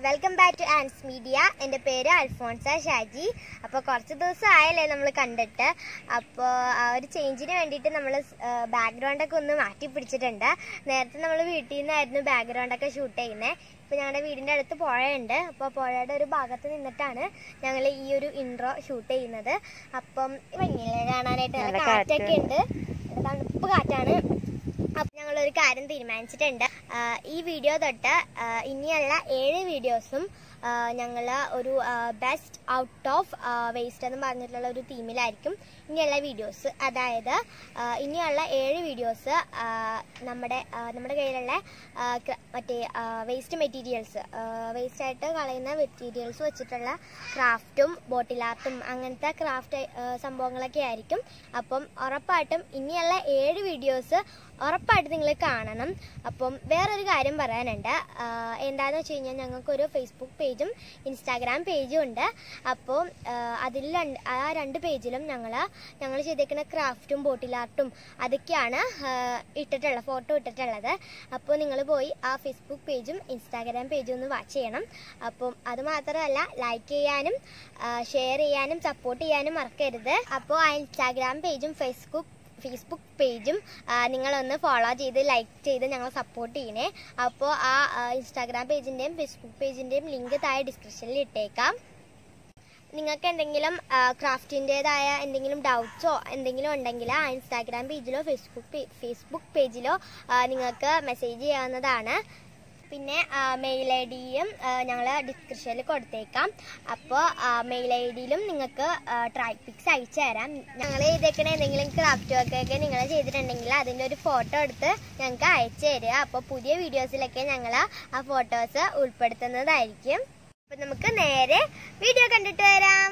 Welcome back to Ann's media എൻ്റെ പേര് അൽഫോൺസ ഷാജി അപ്പോൾ കുറച്ച് ദിവസം ആയല്ലേ നമ്മൾ കണ്ടിട്ട് അപ്പോൾ ആ ഒരു ചേഞ്ചിന് വേണ്ടിയിട്ട് നമ്മൾ ബാക്ക്ഗ്രൗണ്ടൊക്കെ ഒന്ന് മാറ്റി പിടിച്ചിട്ടുണ്ട് നേരത്തെ നമ്മൾ വീട്ടിൽ നിന്നായിരുന്നു ബാക്ക്ഗ്രൗണ്ടൊക്കെ ഷൂട്ട് ചെയ്യുന്നത് ഇപ്പോൾ ഞങ്ങളുടെ വീടിൻ്റെ അടുത്ത് പുഴയുണ്ട് അപ്പോൾ പുഴയുടെ ഒരു ഭാഗത്ത് നിന്നിട്ടാണ് ഞങ്ങൾ ഈ ഒരു ഇൻട്രോ ഷൂട്ട് ചെയ്യുന്നത് അപ്പം ഭംഗിയില്ലേ കാണാനായിട്ട് നല്ല നല്ല കാറ്റ്. കാറ്റൊക്കെ ഉണ്ട് തണുപ്പ് കാറ്റാണ് അപ്പം ഞങ്ങളൊരു കാര്യം തീരുമാനിച്ചിട്ടുണ്ട് ആ, ഈ വീഡിയോ തൊട്ട് ആ, ഇനിയുള്ള ഏഴ് വീഡിയോസും ഞങ്ങൾ ഒരു ബെസ്റ്റ് ഔട്ട് ഓഫ് വേസ്റ്റ് എന്ന് പറഞ്ഞിട്ടുള്ള ഒരു തീമിലായിരിക്കും ഇനിയുള്ള വീഡിയോസ് അതായത് ആ, ഇനിയുള്ള ഏഴ് വീഡിയോസ് നമ്മുടെ ആ, നമ്മുടെ കയ്യിലുള്ള ആ, ക്ര- മറ്റേ വേസ്റ്റ് മെറ്റീരിയൽസ് വേസ്റ്റ് ആയിട്ട് കളയുന്ന മെറ്റീരിയൽസ് വെച്ചിട്ടുള്ള ക്രാഫ്റ്റും ബോട്ടിൽ ആർട്ടും അങ്ങനത്തെ ക്രാഫ്റ്റ് സംഭവങ്ങളൊക്കെ ആയിരിക്കും അപ്പം ഉറപ്പായിട്ടും ഇനിയുള്ള ഏഴ് വീഡിയോസ് ഉറപ്പായിട്ട് നിങ്ങൾ കാണണം അപ്പം വേറൊരു കാര്യം പറയാനുണ്ട് ആഹ് എന്താന്ന് വെച്ച് കഴിഞ്ഞാൽ ഞങ്ങൾക്കൊരു ഫേസ്ബുക്ക് പേജും ഇൻസ്റ്റാഗ്രാം പേജും ഉണ്ട് അപ്പോൾ അതിൽ രണ്ട് ആ രണ്ട് പേജിലും ഞങ്ങൾ ഞങ്ങൾ ചെയ്തേക്കുന്ന ക്രാഫ്റ്റും ബോട്ടിൽ ആർട്ടും അതൊക്കെയാണ് ആഹ് ഇട്ടിട്ടുള്ളത് ഫോട്ടോ ഇട്ടിട്ടുള്ളത് അപ്പോൾ നിങ്ങൾ പോയി ആ ഫേസ്ബുക്ക് പേജും ഇൻസ്റ്റാഗ്രാം പേജും ഒന്ന് വാച്ച് ചെയ്യണം അപ്പം അത് മാത്രമല്ല ലൈക്ക് ചെയ്യാനും ഷെയർ ചെയ്യാനും സപ്പോർട്ട് ചെയ്യാനും മറക്കരുത് അപ്പോൾ ആ ഇൻസ്റ്റാഗ്രാം പേജും ഫേസ്ബുക്ക് ഫേസ്ബുക്ക് പേജും ആ, നിങ്ങളൊന്ന് ഫോളോ ചെയ്ത് ലൈക്ക് ചെയ്ത് ഞങ്ങൾ സപ്പോർട്ട് ചെയ്യണേ അപ്പോൾ ആ ആ, ഇൻസ്റ്റാഗ്രാം പേജിൻ്റെയും ഫേസ്ബുക്ക് പേജിൻ്റെയും ലിങ്ക് താഴെ ഡിസ്ക്രിപ്ഷനിൽ ഇട്ടേക്കാം നിങ്ങൾക്ക് എന്തെങ്കിലും ക്രാഫ്റ്റിൻ്റെതായ എന്തെങ്കിലും ഡൗട്ട്സോ എന്തെങ്കിലും ഉണ്ടെങ്കിൽ ആ ഇൻസ്റ്റാഗ്രാം പേജിലോ ഫേസ്ബുക്ക് പേ- ഫേസ്ബുക്ക് പേജിലോ ആ, നിങ്ങൾക്ക് മെസ്സേജ് ചെയ്യാവുന്നതാണ് പിന്നെ മെയിൽ ഐ ഡിയും ഞങ്ങൾ ഡിസ്ക്രിപ്ഷനിൽ കൊടുത്തേക്കാം അപ്പോൾ മെയിൽ ഐ ഡിയിലും നിങ്ങൾക്ക് ട്രൈ പിക്സ് അയച്ചു തരാം ഞങ്ങൾ ചെയ്തേക്കണ എന്തെങ്കിലും ക്രാഫ്റ്റ് വർക്കൊക്കെ നിങ്ങൾ ചെയ്തിട്ടുണ്ടെങ്കിൽ അതിൻ്റെ ഒരു ഫോട്ടോ എടുത്ത് ഞങ്ങൾക്ക് അയച്ചു തരിക അപ്പോൾ പുതിയ വീഡിയോസിലൊക്കെ ഞങ്ങൾ ആ ഫോട്ടോസ് ഉൾപ്പെടുത്തുന്നതായിരിക്കും അപ്പം നമുക്ക് നേരെ വീഡിയോ കണ്ടിട്ട് വരാം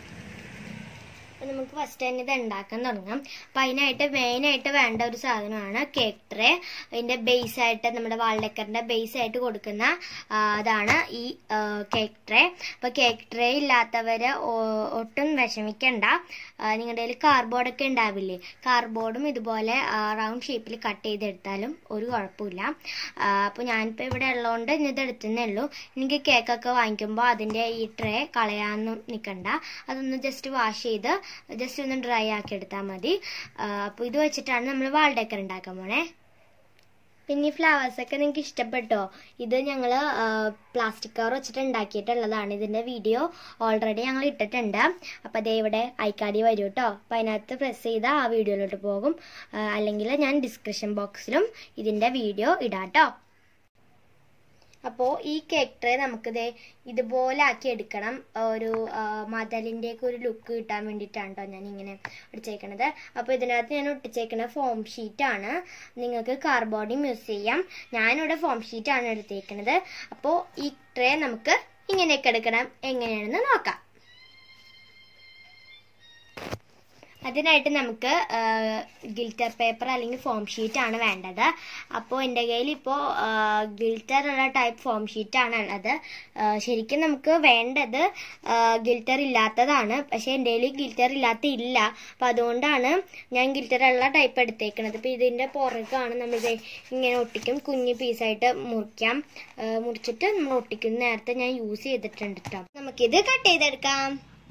അപ്പം നമുക്ക് ഫസ്റ്റ് തന്നെ ഇത് ഉണ്ടാക്കാൻ തുടങ്ങാം അപ്പം അതിനായിട്ട് മെയിനായിട്ട് വേണ്ട ഒരു സാധനമാണ് കേക്ക് ട്രേ അതിൻ്റെ ബേസ് ആയിട്ട് നമ്മുടെ വാൾഡക്കറിൻ്റെ ബേസ് ആയിട്ട് കൊടുക്കുന്ന ആ, അതാണ് ഈ കേക്ക് ട്രേ അപ്പോൾ കേക്ക് ട്രേ ഇല്ലാത്തവർ ഒട്ടും വിഷമിക്കണ്ട ആ, നിങ്ങളുടെ കയ്യിൽ കാർഡ്ബോർഡൊക്കെ ഉണ്ടാവില്ലേ കാർഡ്ബോർഡും ഇതുപോലെ റൗണ്ട് ഷേപ്പിൽ കട്ട് ചെയ്തെടുത്താലും ഒരു കുഴപ്പമില്ല അപ്പോൾ ഞാനിപ്പോൾ ഇവിടെ ഉള്ളതുകൊണ്ട് ഇനി ഇത് എടുത്തേ ഉള്ളൂ എനിക്ക് കേക്കൊക്കെ വാങ്ങിക്കുമ്പോൾ അതിൻ്റെ ഈ ട്രേ കളയാനൊന്നും നിൽക്കണ്ട അതൊന്ന് ജസ്റ്റ് വാഷ് ചെയ്ത് ജസ്റ്റ് ഒന്ന് ഡ്രൈ ആക്കി എടുത്താൽ മതി അപ്പോൾ ഇത് വെച്ചിട്ടാണ് നമ്മൾ വാൾ ഡെക്കർ ഉണ്ടാക്കാൻ പോണേ പിന്നെ ഈ ഫ്ലവേഴ്സ് ഒക്കെ നിങ്ങൾക്ക് ഇഷ്ടപ്പെട്ടോ ഇത് ഞങ്ങൾ പ്ലാസ്റ്റിക് കവർ വെച്ചിട്ട് ഉണ്ടാക്കിയിട്ടുള്ളതാണ് ഇതിൻ്റെ വീഡിയോ ഓൾറെഡി ഞങ്ങൾ ഇട്ടിട്ടുണ്ട് അപ്പോൾ അതേ ഇവിടെ ഐക്കാടി വരും കേട്ടോ അപ്പോൾ അതിനകത്ത് പ്രസ് ചെയ്താൽ ആ വീഡിയോയിലോട്ട് പോകും ആ, അല്ലെങ്കിൽ ഞാൻ ഡിസ്ക്രിപ്ഷൻ ബോക്സിലും ഇതിൻ്റെ വീഡിയോ ഇടാം കേട്ടോ അപ്പോൾ ഈ കേക്ക് ട്രേ നമുക്കിത് ഇതുപോലെ ആക്കി എടുക്കണം ഒരു മതലിൻ്റെ ഒക്കെ ഒരു ലുക്ക് കിട്ടാൻ വേണ്ടിയിട്ടാണ് കേട്ടോ ഞാൻ ഇങ്ങനെ ഒട്ടിച്ചേക്കണത് അപ്പോൾ ഇതിനകത്ത് ഞാൻ ഒട്ടിച്ചേക്കുന്ന ഫോം ഷീറ്റാണ് നിങ്ങൾക്ക് കാർബോർഡും യൂസ് ചെയ്യാം ഞാനിവിടെ ഫോം ഷീറ്റാണ് എടുത്തേക്കുന്നത് അപ്പോൾ ഈ ട്രേ നമുക്ക് ഇങ്ങനെയൊക്കെ എടുക്കണം എങ്ങനെയാണെന്ന് നോക്കാം അതിനായിട്ട് നമുക്ക് ഗിൽറ്റർ പേപ്പർ അല്ലെങ്കിൽ ഫോം ഷീറ്റ് ആണ് വേണ്ടത് അപ്പോൾ എൻ്റെ കയ്യിൽ ഇപ്പോൾ ഗിൽറ്റർ ഉള്ള ടൈപ്പ് ഫോം ഷീറ്റ് ആണ് ഉള്ളത് ആ, ശരിക്കും നമുക്ക് വേണ്ടത് ഗിൽറ്റർ ഇല്ലാത്തതാണ് പക്ഷേ എൻ്റെ കയ്യിൽ ഗിൽറ്റർ ഇല്ലാത്ത ഇല്ല അപ്പോൾ അതുകൊണ്ടാണ് ഞാൻ ഗിൽറ്റർ ഉള്ള ടൈപ്പ് എടുത്തേക്കുന്നത് ഇപ്പോൾ ഇതിൻ്റെ പുറകാണ് നമ്മളിത് ഇങ്ങനെ ഒട്ടിക്കും കുഞ്ഞു പീസായിട്ട് മുറിക്കാം ആ, മുറിച്ചിട്ട് നമ്മൾ ഒട്ടിക്കുന്ന നേരത്തെ ഞാൻ യൂസ് ചെയ്തിട്ടുണ്ട് കേട്ടോ നമുക്കിത് കട്ട് ചെയ്തെടുക്കാം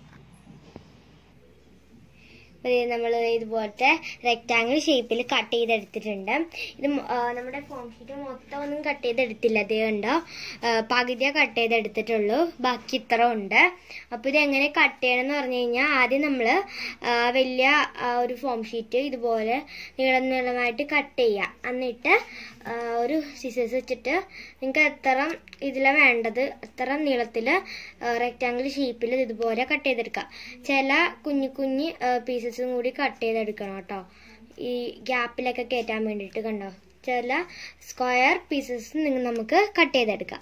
നമ്മൾ ഇതുപോലത്തെ റെക്റ്റാങ്കിൾ ഷേപ്പിൽ കട്ട് ചെയ്തെടുത്തിട്ടുണ്ട് ഇത് മൊ- ആ, നമ്മുടെ ഫോം ഷീറ്റ് മൊത്തം ഒന്നും കട്ട് ചെയ്തെടുത്തില്ല അതേ ഉണ്ടോ പകുതിയെ കട്ട് ചെയ്തെടുത്തിട്ടുള്ളൂ ബാക്കി ഇത്ര ഉണ്ട് അപ്പോൾ ഇത് എങ്ങനെ കട്ട് ചെയ്യണം എന്ന് പറഞ്ഞു കഴിഞ്ഞാൽ ആദ്യം നമ്മൾ വലിയ ആ, ഒരു ഫോം ഷീറ്റ് ഇതുപോലെ നീളം നീളമായിട്ട് കട്ട് ചെയ്യുക എന്നിട്ട് ആ, ഒരു സിസേഴ്സ് വെച്ചിട്ട് നിങ്ങൾക്ക് എത്ര ഇതിലാണ് വേണ്ടത് എത്ര നീളത്തിൽ റെക്റ്റാങ്കിൾ ഷേപ്പിൽ ഇതുപോലെ കട്ട് ചെയ്തെടുക്കാം ചില കുഞ്ഞു കുഞ്ഞ് പീസസും കൂടി കട്ട് ചെയ്തെടുക്കണം കേട്ടോ ഈ ഗ്യാപ്പിലൊക്കെ കയറ്റാൻ വേണ്ടിയിട്ട് കണ്ടോ ചില സ്ക്വയർ പീസസ് നിങ്ങൾ നമുക്ക് കട്ട് ചെയ്തെടുക്കാം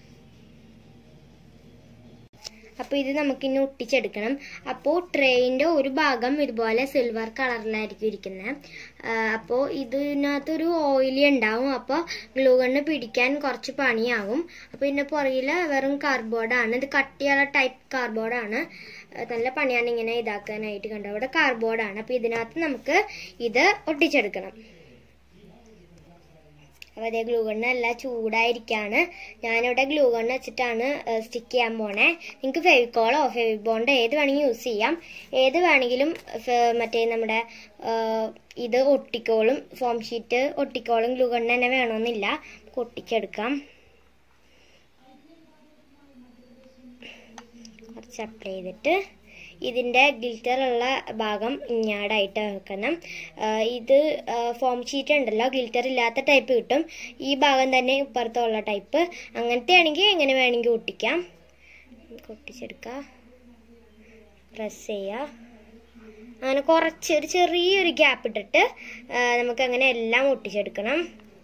അപ്പോൾ ഇത് നമുക്കിനി ഒട്ടിച്ചെടുക്കണം അപ്പോൾ ട്രെയിൻ്റെ ഒരു ഭാഗം ഇതുപോലെ സിൽവർ കളറിലായിരിക്കും ഇരിക്കുന്നത് അപ്പോൾ ഇതിനകത്തൊരു ഓയിലി ഉണ്ടാവും അപ്പോൾ ഗ്ലൂ ഗണ്ണ് പിടിക്കാൻ കുറച്ച് പണിയാവും അപ്പോൾ ഇതിൻ്റെ പുറകിൽ വെറും കാർഡ്ബോർഡാണ് ഇത് കട്ടിയുള്ള ടൈപ്പ് കാർഡ്ബോർഡാണ് നല്ല പണിയാണ് ഇങ്ങനെ ഇതാക്കാനായിട്ട് കണ്ടോ ഇവിടെ കാർഡ്ബോർഡാണ് അപ്പോൾ ഇതിനകത്ത് നമുക്ക് ഇത് ഒട്ടിച്ചെടുക്കണം അപ്പോൾ അതേ ഗ്ലൂ ഗണ്ണ് എല്ലാം ചൂടായിരിക്കാണ് ഞാനിവിടെ ഗ്ലൂ ഗണ്ണ് വെച്ചിട്ടാണ് സ്റ്റിക്ക് ചെയ്യാൻ പോണേ നിങ്ങൾക്ക് ഫെവിക്കോളോ ഫെവിബോണ്ടോ ഏത് വേണമെങ്കിലും യൂസ് ചെയ്യാം ഏത് വേണമെങ്കിലും ഫെ- മറ്റേ നമ്മുടെ ആ, ഇത് ഒട്ടിക്കോളും ഫോം ഷീറ്റ് ഒട്ടിക്കോളും ഗ്ലൂ ഗണ്ണ് തന്നെ വേണമെന്നില്ല നമുക്ക് ഒട്ടിച്ചെടുക്കാം കുറച്ച് അപ്ലൈ ചെയ്തിട്ട് ഇതിൻ്റെ ഗിൽറ്റർ ഉള്ള ഭാഗം ഇങ്ങാടായിട്ട് വെക്കണം ആ, ഇത് ഫോം ഷീറ്റ് ഉണ്ടല്ലോ ഗിൽറ്റർ ഇല്ലാത്ത ടൈപ്പ് കിട്ടും ഈ ഭാഗം തന്നെ ഇപ്പുറത്തുള്ള ടൈപ്പ് അങ്ങനത്തെ ആണെങ്കിൽ എങ്ങനെ വേണമെങ്കിൽ ഒട്ടിക്കാം നമുക്ക് ഒട്ടിച്ചെടുക്കാം പ്രസ് ചെയ്യുക അങ്ങനെ കുറച്ച് ഒരു ചെറിയൊരു ഗ്യാപ്പ് ഇട്ടിട്ട് ആ, നമുക്ക് അങ്ങനെ എല്ലാം ഒട്ടിച്ചെടുക്കണം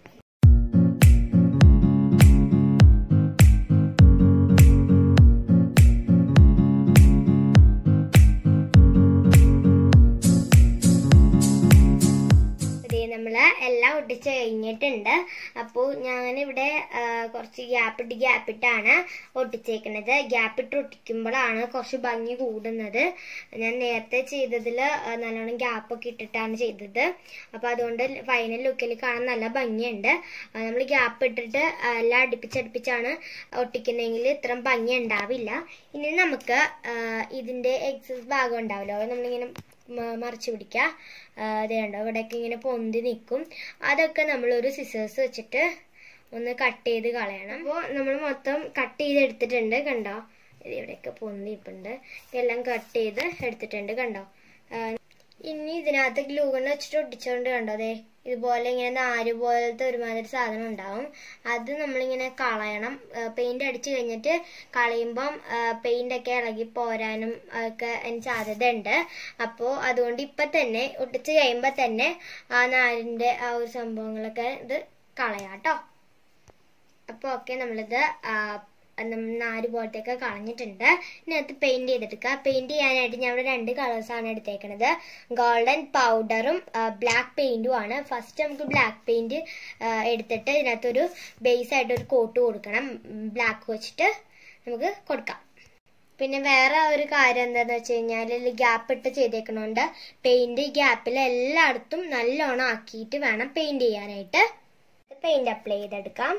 ഇതേ നമ്മൾ എല്ലാം ഒട്ടിച്ച് കഴിഞ്ഞിട്ടുണ്ട് അപ്പോൾ ഞാനിവിടെ ആ, കുറച്ച് ഗ്യാപ്പ് ഇട്ട് ഗ്യാപ്പ് ഇട്ടാണ് ഒട്ടിച്ചേക്കുന്നത് ഗ്യാപ്പ് ഇട്ട് ഒട്ടിക്കുമ്പോഴാണ് കുറച്ച് ഭംഗി കൂടുന്നത് ഞാൻ നേരത്തെ ചെയ്തതിൽ നല്ലോണം ഗ്യാപ്പ് ഒക്കെ ഇട്ടിട്ടാണ് ചെയ്തത് അപ്പോൾ അതുകൊണ്ട് ഫൈനൽ ലുക്കിൽ കാണാൻ നല്ല ഭംഗിയുണ്ട് നമ്മൾ ഗ്യാപ്പ് ഇട്ടിട്ട് ആ, എല്ലാം അടുപ്പിച്ചടുപ്പിച്ചാണ് ഒട്ടിക്കുന്നതെങ്കിൽ ഇത്രയും ഭംഗി ഉണ്ടാവില്ല ഇനി നമുക്ക് ആ, ഇതിന്റെ എക്സസ് ഭാഗം ഉണ്ടാവില്ലോ അത് നമ്മളിങ്ങനെ മ- മറിച്ച് പിടിക്കുക അത് കണ്ടോ ഇവിടെയൊക്കെ ഇങ്ങനെ പൊന്തി നിൽക്കും അതൊക്കെ നമ്മളൊരു സിസേഴ്സ് വെച്ചിട്ട് ഒന്ന് കട്ട് ചെയ്ത് കളയണം അപ്പോൾ നമ്മൾ മൊത്തം കട്ട് ചെയ്ത് എടുത്തിട്ടുണ്ട് കണ്ടോ ഇത് ഇവിടെയൊക്കെ പൊന്തിയിപ്പുണ്ട് ഇതെല്ലാം കട്ട് ചെയ്ത് എടുത്തിട്ടുണ്ട് കണ്ടോ ആ, ഇനി ഇതിനകത്ത് ഗ്ലൂ ഗണ്ണ് വെച്ചിട്ട് ഒട്ടിച്ചോണ്ട് കണ്ടോ അതെ ഇതുപോലെ ഇങ്ങനെ നാര് പോലത്തെ ഒരുമാതിരി സാധനം ഉണ്ടാവും അത് നമ്മളിങ്ങനെ കളയണം പെയിന്റ് അടിച്ചു കഴിഞ്ഞിട്ട് കളയുമ്പം പെയിന്റ് ഒക്കെ ഇളകി പോരാനും ഒക്കെ അതിന് സാധ്യത ഉണ്ട് അപ്പോൾ അതുകൊണ്ട് ഇപ്പൊ തന്നെ ഒട്ടിച്ച് കഴിയുമ്പോൾ തന്നെ ആ നാരിന്റെ ആ ഒരു സംഭവങ്ങളൊക്കെ ഇത് കളയാട്ടോ അപ്പോൾ ഓക്കെ നമ്മളിത് ആ, നം- നാല് പോലത്തെയൊക്കെ കളഞ്ഞിട്ടുണ്ട് ഇതിനകത്ത് പെയിന്റ് ചെയ്തെടുക്കുക പെയിന്റ് ചെയ്യാനായിട്ട് ഞാൻ ഇവിടെ രണ്ട് കളേഴ്സാണ് എടുത്തേക്കണത് ഗോൾഡൻ പൗഡറും ബ്ലാക്ക് പെയിന്റും ആണ് ഫസ്റ്റ് നമുക്ക് ബ്ലാക്ക് പെയിന്റ് എടുത്തിട്ട് ഇതിനകത്തൊരു ബേസ് ആയിട്ട് ഒരു കോട്ട് കൊടുക്കണം ബ്ലാക്ക് വെച്ചിട്ട് നമുക്ക് കൊടുക്കാം പിന്നെ വേറെ ഒരു കാര്യം എന്താന്ന് വെച്ച് കഴിഞ്ഞാൽ ഗ്യാപ്പ് ഇട്ട് ചെയ്തേക്കണോണ്ട് പെയിന്റ് ഗ്യാപ്പിൽ എല്ലായിടത്തും നല്ലോണം ആക്കിയിട്ട് വേണം പെയിന്റ് ചെയ്യാനായിട്ട് പെയിന്റ് അപ്ലൈ ചെയ്തെടുക്കാം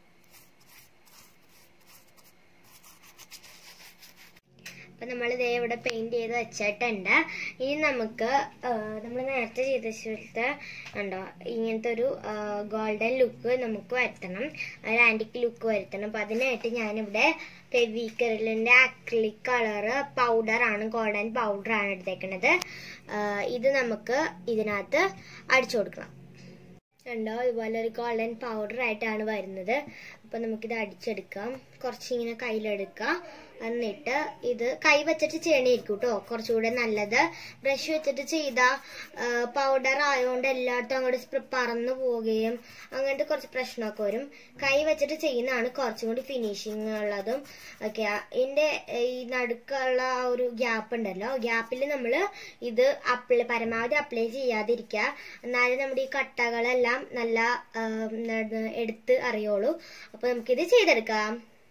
അപ്പൊ നമ്മൾ ഇതേ ഇവിടെ പെയിന്റ് ചെയ്ത് വെച്ചിട്ടുണ്ട് ഇനി നമുക്ക് നമ്മൾ നേരത്തെ ചെയ്ത പോലത്തെ ഉണ്ടോ ഇങ്ങനത്തെ ഒരു ഗോൾഡൻ ലുക്ക് നമുക്ക് വരുത്തണം ഒരു ആന്റിക് ലുക്ക് വരുത്തണം അപ്പൊ അതിനായിട്ട് ഞാനിവിടെ ഫെവിക്കറിലിന്റെ അക്രിലിക് കളറ് പൗഡർ ആണ് ഗോൾഡൻ പൗഡർ ആണ് എടുത്തേക്കുന്നത് ആ, ഇത് നമുക്ക് ഇതിനകത്ത് അടിച്ചു കൊടുക്കണം ഉണ്ടോ ഇതുപോലെ ഒരു ഗോൾഡൻ പൗഡർ ആയിട്ടാണ് വരുന്നത് അപ്പൊ നമുക്കിത് അടിച്ചെടുക്കാം കുറച്ചിങ്ങനെ കയ്യിലെടുക്കാം എന്നിട്ട് ഇത് കൈ വെച്ചിട്ട് ചെയ്യണമായിരിക്കും കേട്ടോ കുറച്ചുകൂടെ നല്ലത് ബ്രഷ് വെച്ചിട്ട് ചെയ്ത പൗഡർ ആയതുകൊണ്ട് എല്ലായിടത്തും അങ്ങോട്ട് സ്പ്ര- പറന്നു പോവുകയും അങ്ങനത്തെ കുറച്ച് പ്രശ്നമൊക്കെ വരും കൈ വെച്ചിട്ട് ചെയ്യുന്നതാണ് കുറച്ചും കൂടി ഫിനിഷിങ് ഉള്ളതും ഒക്കെ ഇതിന്റെ ഈ നടുക്കുള്ള ആ ഒരു ഗ്യാപ്പ് ഉണ്ടല്ലോ ഗ്യാപ്പിൽ നമ്മൾ ഇത് അപ്ലൈ പരമാവധി അപ്ലൈ ചെയ്യാതിരിക്കുക എന്നാലേ നമ്മുടെ ഈ കട്ടകളെല്ലാം നല്ല ആ, എന്താണ് എടുത്ത് അറിയുള്ളൂ അപ്പൊ നമുക്കിത് ചെയ്തെടുക്കാം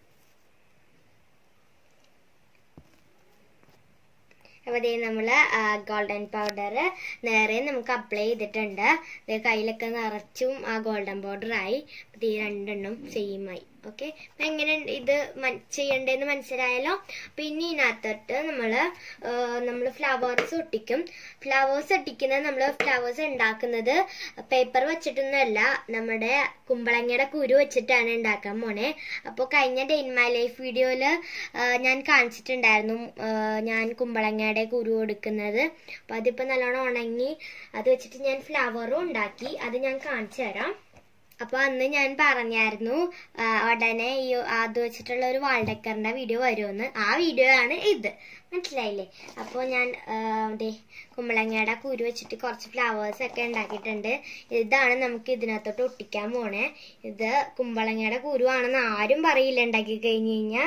അപ്പൊ ദേ നമ്മള് ഗോൾഡൻ പൗഡർ നേരെ നമുക്ക് അപ്ലൈ ചെയ്തിട്ടുണ്ട് ദേ കയ്യിലൊക്കെ നിറച്ചും ആ ഗോൾഡൻ പൗഡർ ആയി ഇത് ഈ രണ്ടെണ്ണം സെയിം ആയി ഓക്കെ എങ്ങനെ ഇത് മൻ- ചെയ്യണ്ടേന്ന് മനസ്സിലായല്ലോ പിന്നെ ഇതിനകത്തോട്ട് നമ്മള് നമ്മൾ ഫ്ലവേഴ്സ് ഒട്ടിക്കും ഫ്ലവേഴ്സ് ഒട്ടിക്കുന്നത് നമ്മൾ ഫ്ലവേഴ്സ് ഉണ്ടാക്കുന്നത് പേപ്പർ വെച്ചിട്ടൊന്നുമല്ല നമ്മുടെ കുമ്പളങ്ങയുടെ കുരു വെച്ചിട്ടാണ് ഉണ്ടാക്കാൻ പോണേ അപ്പോൾ കഴിഞ്ഞ ഡേ ഇൻ മൈ ലൈഫ് വീഡിയോയില് ഞാൻ കാണിച്ചിട്ടുണ്ടായിരുന്നു ആ, ഞാൻ കുമ്പളങ്ങയുടെ കുരു എടുക്കുന്നത് അപ്പോൾ അതിപ്പോൾ നല്ലോണം ഉണങ്ങി അത് വെച്ചിട്ട് ഞാൻ ഫ്ലവറും ഉണ്ടാക്കി അത് ഞാൻ കാണിച്ചു തരാം അപ്പൊ അന്ന് ഞാൻ പറഞ്ഞായിരുന്നു ആ, ഉടനെ ഈ അത് വെച്ചിട്ടുള്ള ഒരു വാൾഡക്കറിന്റെ വീഡിയോ വരുമെന്ന് ആ വീഡിയോ ആണ് ഇത് മനസ്സിലായില്ലേ അപ്പോൾ ഞാൻ ആ, ദേ കുമ്പളങ്ങയുടെ കുരു വെച്ചിട്ട് കുറച്ച് ഫ്ലവേഴ്സ് ഒക്കെ ഉണ്ടാക്കിയിട്ടുണ്ട് ഇതാണ് നമുക്ക് ഇതിനകത്തോട്ട് ഒട്ടിക്കാൻ പോണേ ഇത് കുമ്പളങ്ങയുടെ കുരു ആണെന്ന് ആരും പറയില്ല ഉണ്ടാക്കി കഴിഞ്ഞു കഴിഞ്ഞാൽ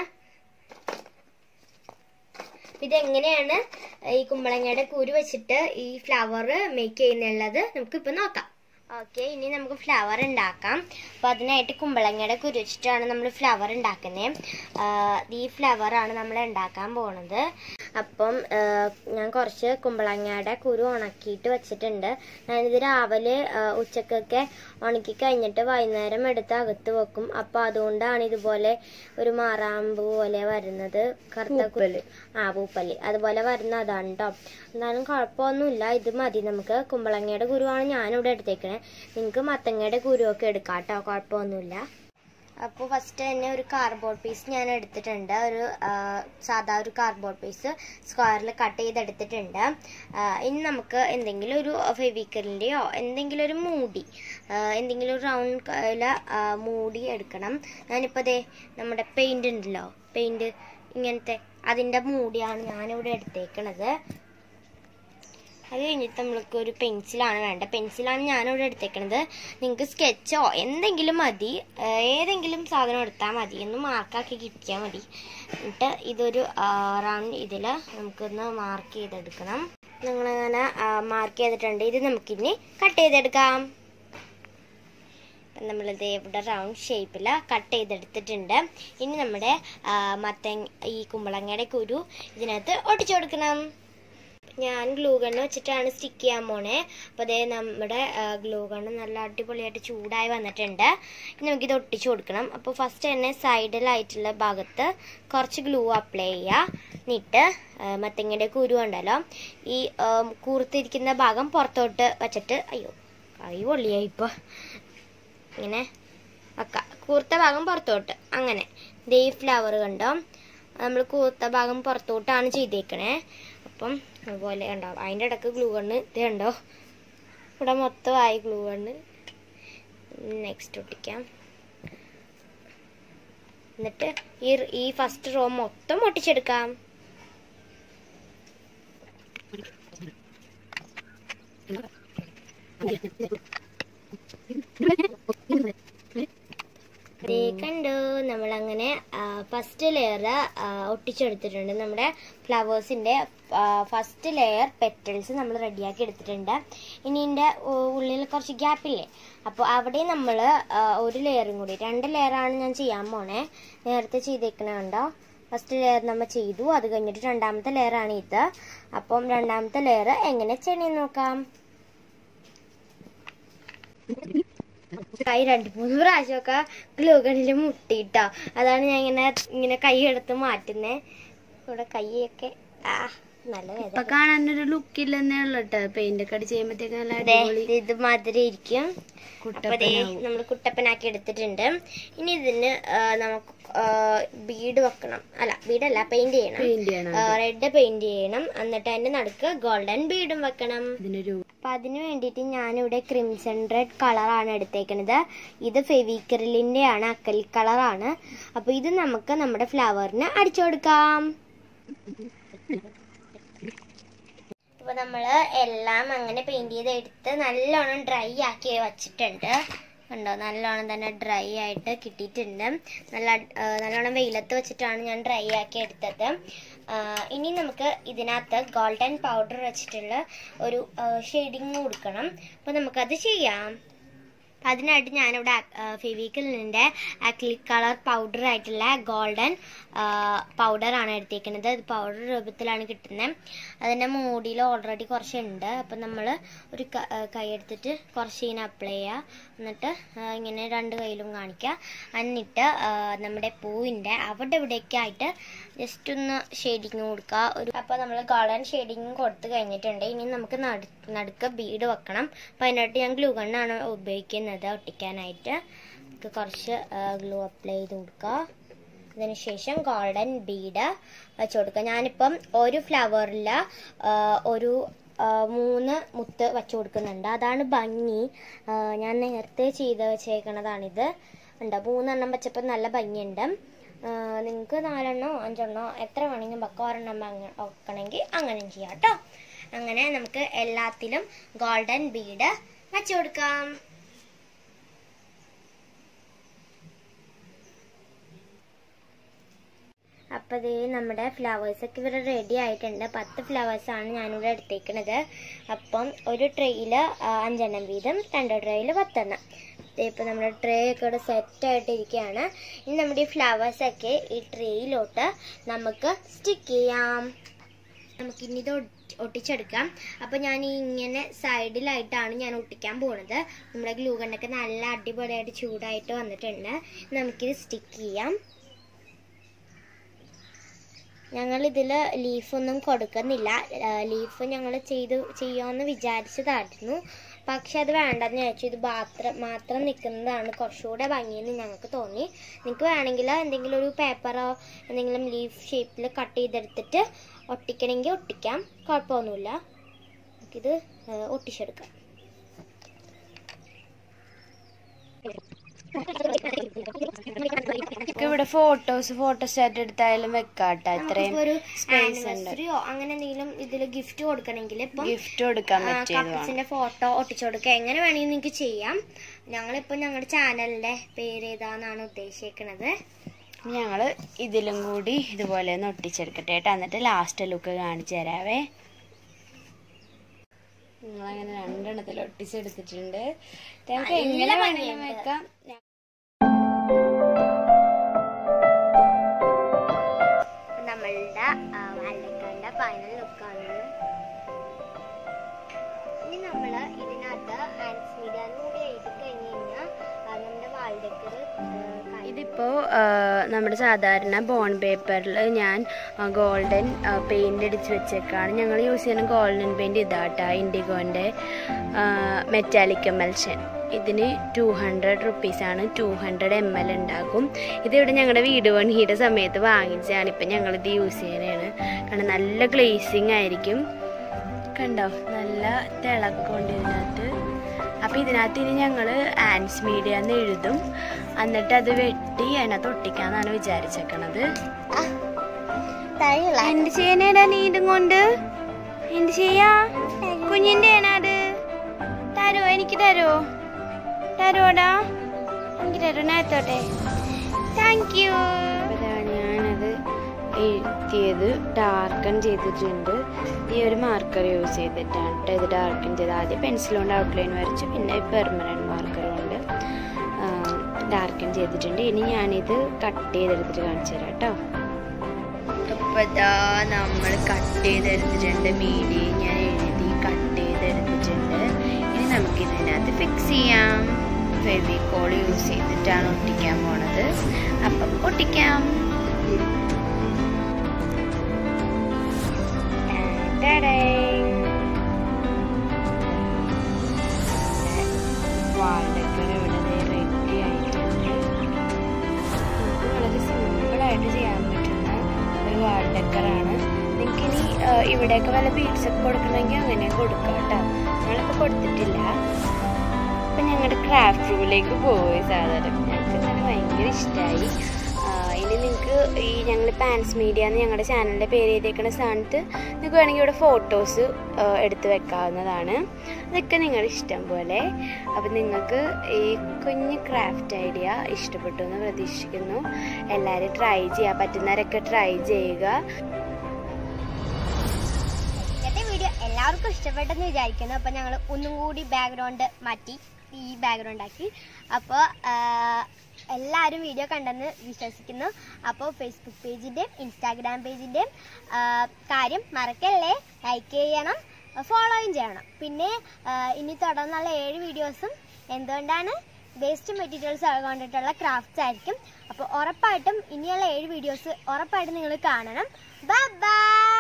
ഇതെങ്ങനെയാണ് ഈ കുമ്പളങ്ങയുടെ കുരു വെച്ചിട്ട് ഈ ഫ്ലവർ മേക്ക് ചെയ്യുന്നുള്ളത് നമുക്കിപ്പോൾ നോക്കാം ഓക്കെ ഇനി നമുക്ക് ഫ്ലവർ ഉണ്ടാക്കാം അപ്പോൾ അതിനായിട്ട് കുമ്പളങ്ങയുടെ കുരു വെച്ചിട്ടാണ് നമ്മൾ ഫ്ലവർ ഉണ്ടാക്കുന്നത് ഈ ഫ്ലവർ ആണ് നമ്മൾ ഉണ്ടാക്കാൻ പോണത് അപ്പം ആ, ഞാൻ കുറച്ച് കുമ്പളങ്ങയുടെ കുരു ഉണക്കിയിട്ട് വെച്ചിട്ടുണ്ട് ഞാനിത് രാവിലെ ആ, ഉച്ചക്കൊക്കെ ഉണക്കി കഴിഞ്ഞിട്ട് വൈകുന്നേരം എടുത്ത് അകത്ത് വെക്കും അപ്പോൾ അതുകൊണ്ടാണ് ഇതുപോലെ ഒരു മാറാമ്പ് പോലെ വരുന്നത് കറുത്ത കുരു ആ പൂപ്പല് അതുപോലെ വരുന്ന അതാണ് കേട്ടോ എന്നാലും കുഴപ്പമൊന്നുമില്ല ഇത് മതി നമുക്ക് കുമ്പളങ്ങയുടെ കുരുവാണ് ഞാനിവിടെ എടുത്തേക്കണേ നിങ്ങൾക്ക് മത്തങ്ങയുടെ കുരുവൊക്കെ എടുക്കാം കേട്ടോ കുഴപ്പമൊന്നുമില്ല അപ്പോൾ ഫസ്റ്റ് തന്നെ ഒരു കാർഡ്ബോർഡ് പീസ് ഞാൻ എടുത്തിട്ടുണ്ട് ഒരു ആ, സാധാ ഒരു കാർഡ്ബോർഡ് പീസ് സ്ക്വയറിൽ കട്ട് ചെയ്തെടുത്തിട്ടുണ്ട് ആ, ഇനി നമുക്ക് എന്തെങ്കിലും ഒരു ഫെവിക്കലിൻ്റെയോ എന്തെങ്കിലും ഒരു മൂടി ആ, എന്തെങ്കിലും ഒരു റൗണ്ട് മൂടി എടുക്കണം ഞാനിപ്പോൾ ദേ നമ്മുടെ പെയിൻ്റ് ഉണ്ടല്ലോ പെയിൻറ് ഇങ്ങനത്തെ അതിൻ്റെ മൂടിയാണ് ഞാനിവിടെ എടുത്തേക്കണത് അത് കഴിഞ്ഞിട്ട് നമ്മൾക്ക് ഒരു പെൻസിലാണ് വേണ്ടത് പെൻസിലാണ് ഞാനിവിടെ എടുത്തേക്കണത് നിങ്ങൾക്ക് സ്കെച്ചോ എന്തെങ്കിലും മതി ഏഹ് ഏതെങ്കിലും സാധനം എടുത്താൽ മതി ഒന്ന് മാർക്കാക്കി കിട്ടിയാൽ മതി എന്നിട്ട് ഇതൊരു റൗണ്ട് ഇതിൽ നമുക്കൊന്ന് മാർക്ക് ചെയ്തെടുക്കണം നിങ്ങളങ്ങനെ മാർക്ക് ചെയ്തിട്ടുണ്ട് ഇത് നമുക്കിനി കട്ട് ചെയ്തെടുക്കാം അപ്പം നമ്മളിത് ഇവിടെ റൗണ്ട് ഷേപ്പിൽ കട്ട് ചെയ്തെടുത്തിട്ടുണ്ട് ഇനി നമ്മുടെ ആ, മത്തങ്ങ ഈ കുമ്പളങ്ങയുടെ കുരു ഇതിനകത്ത് ഒട്ടിച്ചു കൊടുക്കണം ഞാൻ ഗ്ലൂ ഗണ്ണ് വെച്ചിട്ടാണ് സ്റ്റിക്ക് ചെയ്യാൻ പോണേ അപ്പോൾ അതേ നമ്മുടെ ഗ്ലൂ ഗണ്ണ് നല്ല അടിപൊളിയായിട്ട് ചൂടായി വന്നിട്ടുണ്ട് ഇനി നമുക്കിത് ഒട്ടിച്ചു കൊടുക്കണം അപ്പോൾ ഫസ്റ്റ് തന്നെ സൈഡിലായിട്ടുള്ള ഭാഗത്ത് കുറച്ച് ഗ്ലൂ അപ്ലൈ ചെയ്യുക എന്നിട്ട് ആ, മത്തങ്ങയുടെ കുരു ഉണ്ടല്ലോ ഈ ആ, കൂർത്തിരിക്കുന്ന ഭാഗം പുറത്തോട്ട് വെച്ചിട്ട് അയ്യോ കൈ പൊള്ളിയായി ഇപ്പോൾ ഇങ്ങനെ വെക്കാം കൂർത്ത ഭാഗം പുറത്തോട്ട് അങ്ങനെ ദേ ഈ ഫ്ലവർ കണ്ടോ നമ്മൾ കൂർത്ത ഭാഗം പുറത്തോട്ടാണ് ചെയ്തേക്കണേ അപ്പം അതുപോലെ കണ്ടോ അതിൻ്റെ ഇടക്ക് ഗ്ലൂ കണ്ണ് ഇത് കണ്ടോ ഇവിടെ മൊത്തമായി ഗ്ലൂ കണ്ണ് നെക്സ്റ്റ് ഒട്ടിക്കാം എന്നിട്ട് ഈ ഈ ഫസ്റ്റ് റോ മൊത്തം ഒട്ടിച്ചെടുക്കാം ദേ കണ്ടു നമ്മളങ്ങനെ ഫസ്റ്റ് ലെയർ ഒട്ടിച്ചെടുത്തിട്ടുണ്ട് നമ്മുടെ ഫ്ലവേഴ്സിന്റെ ഫസ്റ്റ് ലെയർ പെറ്റൽസ് നമ്മൾ റെഡിയാക്കി എടുത്തിട്ടുണ്ട് ഇനി ഇതിന്റെ ഉള്ളിൽ കുറച്ച് ഗ്യാപ്പില്ലേ അപ്പോൾ അവിടെ നമ്മൾ ഒരു ലെയറും കൂടി രണ്ട് ലെയറാണ് ഞാൻ ചെയ്യാൻ പോണേ നേരത്തെ ചെയ്തേക്കണ കണ്ടോ ഫസ്റ്റ് ലെയർ നമ്മൾ ചെയ്തു അത് കഴിഞ്ഞിട്ട് രണ്ടാമത്തെ ലെയറാണ് ഇത് അപ്പം രണ്ടാമത്തെ ലെയർ എങ്ങനെ ചെയ്യണമെന്ന് നോക്കാം കൈ രണ്ട് മൂന്ന് പ്രാവശ്യമൊക്കെ ഗ്ലൂ ഗണ്ണിൽ മുട്ടിയിട്ടോ അതാണ് ഞാൻ ഇങ്ങനെ ഇങ്ങനെ കൈ എടുത്ത് മാറ്റുന്നേ ഇവിടെ കൈയൊക്കെ ആ നല്ല വേദന ഇപ്പൊ കാണാനൊരു ലുക്ക് ഇല്ലെന്നേ ഉള്ളു കേട്ടോ പെയിന്റ് ഒക്കെ അടിച്ച് ചെയ്യുമ്പത്തേക്ക് നല്ല ദേ, അടിപൊളി ഇത് മാതിരി ഇരിക്കും അപ്പൊ ദേ നമ്മൾ കുട്ടപ്പനാക്കി എടുത്തിട്ടുണ്ട് ഇനി ഇതിന് ആ, നമുക്ക് ബീഡ് വെക്കണം അല്ല ബീഡല്ല പെയിന്റ് ചെയ്യണം പെയിന്റ് ചെയ്യണം റെഡ് പെയിന്റ് ചെയ്യണം എന്നിട്ട് അതിന്റെ നടുക്ക് ഗോൾഡൻ ബീഡും വെക്കണം ഇതിനൊരു അപ്പൊ അതിന് വേണ്ടിയിട്ട് ഞാനിവിടെ ക്രിംസൺ റെഡ് കളറാണ് എടുത്തേക്കണത് ഇത് ഫെവിക്രിലിന്റെ ആണ് അക്കൽ കളറാണ് അപ്പൊ ഇത് നമുക്ക് നമ്മുടെ ഫ്ലവറിന് അടിച്ചു കൊടുക്കാം ഇപ്പൊ നമ്മള് എല്ലാം അങ്ങനെ പെയിന്റ് ചെയ്ത് എടുത്ത് നല്ലോണം ഡ്രൈ ആക്കി വെച്ചിട്ടുണ്ട് കണ്ടോ നല്ലോണം തന്നെ ഡ്രൈ ആയിട്ട് കിട്ടിയിട്ടുണ്ട് നല്ല ആ, നല്ലോണം വെയിലത്ത് വെച്ചിട്ടാണ് ഞാൻ ഡ്രൈ ആക്കി എടുത്തത് ആ, ഇനി നമുക്ക് ഇതിനകത്ത് ഗോൾഡൻ പൗഡർ വെച്ചിട്ടുള്ള ഒരു ഷെയ്ഡിങ് കൊടുക്കണം അപ്പോൾ നമുക്കത് ചെയ്യാം അപ്പം അതിനായിട്ട് ഞാനിവിടെ ഫെവിക്കലിൻ്റെ അക്ലിക് കളർ പൗഡർ ആയിട്ടുള്ള ഗോൾഡൻ പൗഡറാണ് എടുത്തേക്കുന്നത് ഇത് പൗഡർ രൂപത്തിലാണ് കിട്ടുന്നത് അതിൻ്റെ മൂടിയിൽ ഓൾറെഡി കുറച്ചുണ്ട് അപ്പം നമ്മൾ ഒരു ക- ആ, കൈ എടുത്തിട്ട് കുറച്ച് ഇങ്ങനെ അപ്ലൈ ചെയ്യുക എന്നിട്ട് ആ, ഇങ്ങനെ രണ്ട് കയ്യിലും കാണിക്കുക എന്നിട്ട് ആ, നമ്മുടെ പൂവിൻ്റെ അവിടെ ഇവിടെയൊക്കെ ആയിട്ട് ജസ്റ്റ് ഒന്ന് ഷെയ്ഡിങ് കൊടുക്കുക ഒരു അപ്പോൾ നമ്മൾ ഗോൾഡൻ ഷെയ്ഡിങ് കൊടുത്തു കഴിഞ്ഞിട്ടുണ്ട് ഇനി നമുക്ക് നടു നടുക്ക് ബീഡ് വെക്കണം അപ്പോൾ അതിനായിട്ട് ഞാൻ ഗ്ലൂ ഗണ്ണാണ് ഉപയോഗിക്കുന്നത് ഒട്ടിക്കാനായിട്ട് നമുക്ക് കുറച്ച് ഗ്ലൂ അപ്ലൈ ചെയ്ത് കൊടുക്കുക അതിനുശേഷം ഗോൾഡൻ ബീഡ് വെച്ച് കൊടുക്കുക ഞാനിപ്പം ഒരു ഫ്ലവറിൽ ഒരു ആ, മൂന്ന് മുത്ത് വെച്ച് കൊടുക്കുന്നുണ്ട് അതാണ് ഭംഗി ആ, ഞാൻ നേരത്തെ ചെയ്ത് വെച്ചേക്കണതാണിത് ഉണ്ട് മൂന്നെണ്ണം വെച്ചപ്പോൾ നല്ല ഭംഗിയുണ്ട് നിങ്ങൾക്ക് നാലെണ്ണോ അഞ്ചെണ്ണോ എത്ര വേണമെങ്കിലും വെക്കാം ഒരെണ്ണം അങ്ങ- വെക്കണമെങ്കിൽ അങ്ങനെയും ചെയ്യാം കേട്ടോ അങ്ങനെ നമുക്ക് എല്ലാത്തിലും ഗോൾഡൻ ബീഡ് വെച്ച് കൊടുക്കാം അപ്പം അപ്പോൾ ഇത് നമ്മുടെ ഫ്ലവേഴ്സൊക്കെ ഇവിടെ റെഡി ആയിട്ടുണ്ട് പത്ത് ഫ്ലവേഴ്സാണ് ഞാനിവിടെ എടുത്തേക്കണത് അപ്പം ഒരു ട്രെയിൽ അഞ്ചെണ്ണം വീതം രണ്ട് ട്രെയിൽ പത്തെണ്ണം ഇപ്പോൾ നമ്മുടെ ട്രേ ഒക്കെ ഇവിടെ സെറ്റായിട്ടിരിക്കുകയാണ് ഇനി നമ്മുടെ ഈ ഫ്ലവേഴ്സൊക്കെ ഈ ട്രേയിലോട്ട് നമുക്ക് സ്റ്റിക്ക് ചെയ്യാം നമുക്കിനി ഇത് ഒട്ടി- ഒട്ടിച്ചെടുക്കാം അപ്പോൾ ഞാൻ ഈ ഇങ്ങനെ സൈഡിലായിട്ടാണ് ഞാൻ ഒട്ടിക്കാൻ പോണത് നമ്മുടെ ഗ്ലൂ ഗണ്ണൊക്കെ നല്ല അടിപൊളിയായിട്ട് ചൂടായിട്ട് വന്നിട്ടുണ്ട് നമുക്കിത് സ്റ്റിക്ക് ചെയ്യാം ഞങ്ങൾ ഇതിൽ ലീഫൊന്നും കൊടുക്കുന്നില്ല ലീഫ് ഞങ്ങൾ ചെയ്ത് ചെയ്യാമെന്ന് വിചാരിച്ചതായിരുന്നു പക്ഷെ അത് വേണ്ടെന്ന് വെച്ചു ഇത് മാത്രം മാത്രം നിൽക്കുന്നതാണ് കുറച്ചുകൂടെ ഭംഗിയെന്ന് ഞങ്ങൾക്ക് തോന്നി നിങ്ങൾക്ക് വേണമെങ്കിൽ എന്തെങ്കിലും ഒരു പേപ്പറോ എന്തെങ്കിലും ലീഫ് ഷേപ്പിൽ കട്ട് ചെയ്തെടുത്തിട്ട് ഒട്ടിക്കണമെങ്കിൽ ഒട്ടിക്കാം കുഴപ്പമൊന്നുമില്ല നമുക്കിത് ആ, ഒട്ടിച്ചെടുക്കാം നമുക്ക് ഇവിടെ ഫോട്ടോസ് ഫോട്ടോസ്റ്റാറ്റ് എടുത്തായാലും വെക്കാട്ടോ ഇത്രയും ഒരു സ്പേസ് ഉണ്ട് ആനിവേഴ്സറിയോ അങ്ങനെ എന്തെങ്കിലും ഇതിൽ ഗിഫ്റ്റ് കൊടുക്കണമെങ്കിൽ ഇപ്പം ഗിഫ്റ്റ് കൊടുക്കാൻ പറ്റിയതുമാണ് കപ്പിൾസിന്റെ ഫോട്ടോ ഒട്ടിച്ചു കൊടുക്കുക എങ്ങനെ വേണമെങ്കിൽ നിങ്ങൾക്ക് ചെയ്യാം ഞങ്ങളിപ്പോൾ ഞങ്ങളുടെ ചാനലിന്റെ പേര് ഏതാന്നാണ് ഉദ്ദേശിക്കുന്നത് ഞങ്ങള് ഇതിലും കൂടി ഇതുപോലെ ഒന്ന് ഒട്ടിച്ചെടുക്കട്ടെ കേട്ടോ എന്നിട്ട് ലാസ്റ്റ് ലുക്ക് കാണിച്ചു തരാവേ നിങ്ങളങ്ങനെ രണ്ടെണ്ണത്തിൽ ഒട്ടിച്ചെടുത്തിട്ടുണ്ട് നമുക്ക് എങ്ങനെ വേണമെങ്കിലും വെക്കാം നമ്മളുടെ വാലക്കാരുടെ ഫൈനൽ ലുക്കാണ് ഇനി നമ്മൾ ഇതിനകത്ത് ആൻസ് മീഡിയ കൂടി എഴുതി കഴിഞ്ഞ് കഴിഞ്ഞാൽ നമ്മുടെ വാൾഡക്കർ ഇതിപ്പോ ആ, നമ്മുടെ സാധാരണ ബോൺ പേപ്പറിൽ ഞാൻ ഗോൾഡൻ പെയിന്റ് അടിച്ച് വെച്ചേക്കാണ് ഞങ്ങൾ യൂസ് ചെയ്യുന്ന ഗോൾഡൻ പെയിന്റ് ഇതാട്ടാ ഇൻഡിഗോന്റെ മെറ്റാലിക് എമൽഷൻ ഇതിന് ടു ഹൺഡ്രഡ് റുപ്പീസാണ് ടു ഹൺഡ്രഡ് എം എൽ ഉണ്ടാകും ഇതിവിടെ ഞങ്ങളുടെ വീട് പണിയുടെ സമയത്ത് വാങ്ങിച്ചതാണ് ഇപ്പം ഞങ്ങളിത് യൂസ് ചെയ്യാനാണ് കാരണം നല്ല ഗ്ലേസിങ് ആയിരിക്കും കണ്ടോ നല്ല തിളക്കമുണ്ട് ഇതിനകത്ത് അപ്പം ഇതിനകത്ത് ഇനി ഞങ്ങൾ ആൻസ് മീഡിയ എന്ന് എഴുതും എന്നിട്ട് അത് വെട്ടി അതിനകത്ത് ഒട്ടിക്കാന്നാണ് വിചാരിച്ചേക്കണത് തഴിയുള്ള എന്ത് ചെയ്യാനേടാ നീ ഇതും കൊണ്ട് എന്ത് ചെയ്യാ കുഞ്ഞിന്റെ അത് തരോ എനിക്ക് തരോ തരോടാ എനിക്ക് തരോ നേരത്തോട്ടെ താങ്ക് യു ഞാനത് എഴുതിയത് ഡാർക്കൺ ചെയ്തിട്ടുണ്ട് ഈ ഒരു മാർക്കർ യൂസ് ചെയ്തിട്ടാണ് ട്ടോ ഇത് ഡാർക്കൺ ചെയ്ത് ആദ്യം പെൻസിൽ കൊണ്ട് ഔട്ട്ലൈൻ വരച്ചു പിന്നെ പെർമനൻറ്റ് മാർക്കർ കൊണ്ട് ഡാർക്കൺ ചെയ്തിട്ടുണ്ട് ഇനി ഞാനിത് കട്ട് ചെയ്തെടുത്തിട്ട് കാണിച്ചു തരാം കേട്ടോ അപ്പോൾ ഇതാ നമ്മൾ കട്ട് ചെയ്തെടുത്തിട്ടുണ്ട് മീഡിയം ഞാൻ എഴുതി കട്ട് ചെയ്തെടുത്തിട്ടുണ്ട് ഇനി നമുക്ക് ഇതിനകത്ത് ഫിക്സ് ചെയ്യാം ഫെവിക്കോൾ യൂസ് ചെയ്തിട്ടാണ് ഒട്ടിക്കാൻ പോണത് അപ്പം ഒട്ടിക്കാം വാൾഡക്കർ ഇവിടെ റെഡി ആയിട്ടുണ്ട് നമുക്ക് വളരെ സിമ്പിളായിട്ട് ചെയ്യാൻ പറ്റുന്ന ഒരു വാൾ ഡെക്കറാണ് നിങ്ങൾക്ക് ഇനി ഇവിടെയൊക്കെ വല്ല ബീഡ്സ് ഒക്കെ കൊടുക്കണമെങ്കിൽ അങ്ങനെ കൊടുക്കാം കേട്ടോ ഞങ്ങളിപ്പോൾ കൊടുത്തിട്ടില്ല അപ്പം ഞങ്ങളുടെ ക്രാഫ്റ്റ് റൂമിലേക്ക് പോയി സാധാരണ ഞങ്ങൾക്ക് തന്നെ ഭയങ്കര ഇഷ്ടമായി ഇനി നിങ്ങൾക്ക് ഈ ഞങ്ങൾ പാൻസ് മീഡിയ എന്ന് ഞങ്ങളുടെ ചാനലിൻ്റെ പേര് എഴുതിയേക്കുന്ന സ്ഥാനത്ത് നിങ്ങൾക്ക് വേണമെങ്കിൽ ഇവിടെ ഫോട്ടോസ് എടുത്ത് വെക്കാവുന്നതാണ് അതൊക്കെ നിങ്ങളുടെ ഇഷ്ടം പോലെ അപ്പം നിങ്ങൾക്ക് ഈ കുഞ്ഞ് ക്രാഫ്റ്റ് ഐഡിയ ഇഷ്ടപ്പെട്ടു എന്ന് പ്രതീക്ഷിക്കുന്നു എല്ലാവരും ട്രൈ ചെയ്യാൻ പറ്റുന്നവരൊക്കെ ട്രൈ ചെയ്യുക ഇന്നത്തെ വീഡിയോ എല്ലാവർക്കും ഇഷ്ടപ്പെട്ടെന്ന് വിചാരിക്കുന്നു അപ്പോൾ ഞങ്ങൾ ഒന്നും കൂടി ബാക്ക്ഗ്രൗണ്ട് മാറ്റി ഈ ബാക്ക്ഗ്രൗണ്ട് ആക്കി അപ്പോൾ എല്ലാവരും വീഡിയോ കണ്ടെന്ന് വിശ്വസിക്കുന്നു അപ്പോൾ ഫേസ്ബുക്ക് പേജിൻ്റെയും ഇൻസ്റ്റാഗ്രാം പേജിൻ്റെയും കാര്യം മറക്കല്ലേ ലൈക്ക് ചെയ്യണം ഫോളോയും ചെയ്യണം പിന്നെ ആ, ഇനി തുടർന്നുള്ള ഏഴ് വീഡിയോസും എന്തുകൊണ്ടാണ് വേസ്റ്റ് മെറ്റീരിയൽസ് കൊണ്ടിട്ടുള്ള ക്രാഫ്റ്റ്സ് ആയിരിക്കും അപ്പോൾ ഉറപ്പായിട്ടും ഇനിയുള്ള ഏഴ് വീഡിയോസ് ഉറപ്പായിട്ടും നിങ്ങൾ കാണണം ബൈ ബൈ